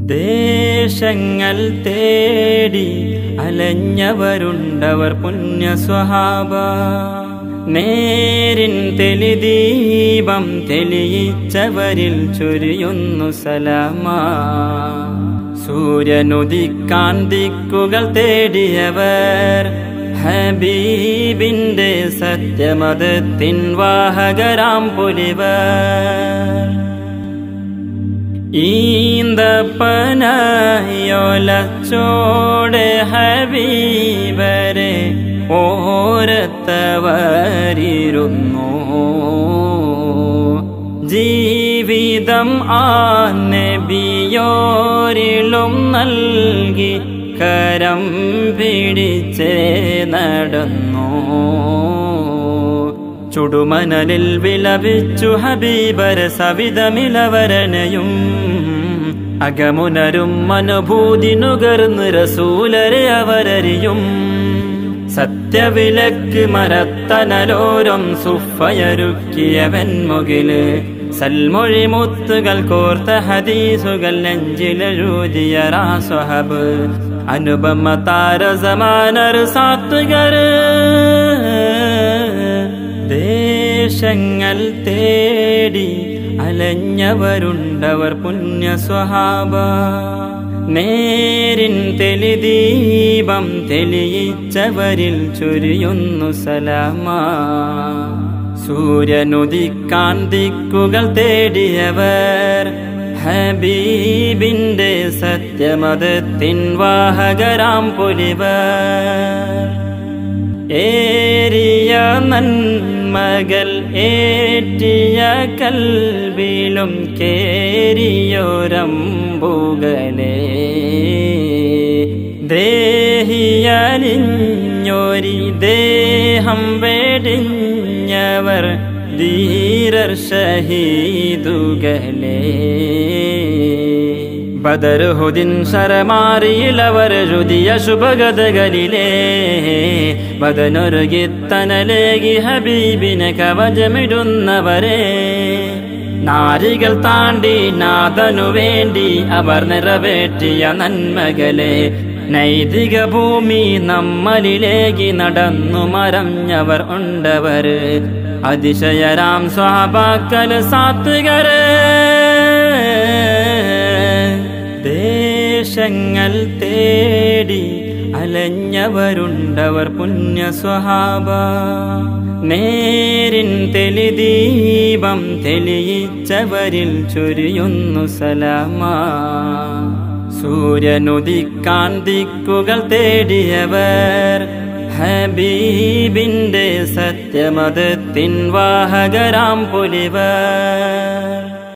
ദേശങ്ങൾ തേടി അലഞ്ഞവരുണ്ടവർ പുണ്യ സ്വഹാബ നേരിൻ തെളിദീപം തെളിയിച്ചവരിൽ ചൊരിയുന്നു സലാമ സൂര്യനുദിക്കാൻ ദിക്കുകൾ തേടിയവർ ഹബീബിന്റെ സത്യമതത്തിൻ വാഹകരാം പുലിവർ ഈന്തപ്പനയോലച്ചോടെ ഹബീബരെ ഓരത്തവരിരുന്നു ജീവിതം ആ നബിയോരിലും നൽകി കരം പിടിച്ചേ നടന്നു ചുടുമനലിൽ വിലപിച്ചു ഹബീബർ സവിതമിലവരനയും അകമുനരും അനുഭൂതി നുകർന്ന് റസൂലരെ അവരറിയും സത്യവിലക്ക് മരത്തനലോരം സുഫയരുക്കിയവൻ മുകില് സൽമൊഴി മുത്തുകൾ കോർത്ത ഹദീസുകൾ നെഞ്ചിലെഴുതിയ റാസ്വഹബ് അനുപമ താരസമാനർ സാത്വികർ ദേശങ്ങൾ തേടി അലഞ്ഞവരുണ്ടവർ പുണ്യ സ്വഹാബ നേരിൻ തെളിദീപം തെളിയിച്ചവരിൽ ചൊരിയുന്നു സലാമ സൂര്യനുദിക്കാൻ ദിക്കുകൾ തേടിയവർ ഹബീബിന്റെ സത്യമതത്തിൻ വാഹകരാം പുലിവർ ഏരിയ നന്മകൾ ഏറ്റിയ കൽവിലും കേരിയോരമ്പുകളെ ദേഹിയലിഞ്ഞൊരി ദേഹം വെടിഞ്ഞവർ ധീരർ ഷഹീദുകളെ ബദർഹുദിൻ ശരമാറിയിലവർ രുതിയ ശുഭഗതകളിലേ ബദനൊരുകിത്തനലേകി ഹബീബിനെ കവചമിടുന്നവരെ നാരികൾ താണ്ടി നാഥനു വേണ്ടി അവർ നിറവേറ്റിയ നന്മകളെ നൈതിക ഭൂമി നമ്മളിലേക്ക് നടന്നു മറഞ്ഞവർ ഉണ്ടവർ അതിശയരാം സ്വാഭാക്കൽ സാത്വികര് ദേശങ്ങൾ തേടി അലഞ്ഞവരുണ്ടവർ പുണ്യ സ്വഹാബ നേരിൻ തെളിദീപം തെളിയിച്ചവരിൽ ചൊരിയുന്നു സലാമ സൂര്യനുദിക്കാൻ ദിക്കുകൾ തേടിയവർ ഹബീബിന്റെ സത്യമതത്തിൻ വാഹകരാം പുലിവർ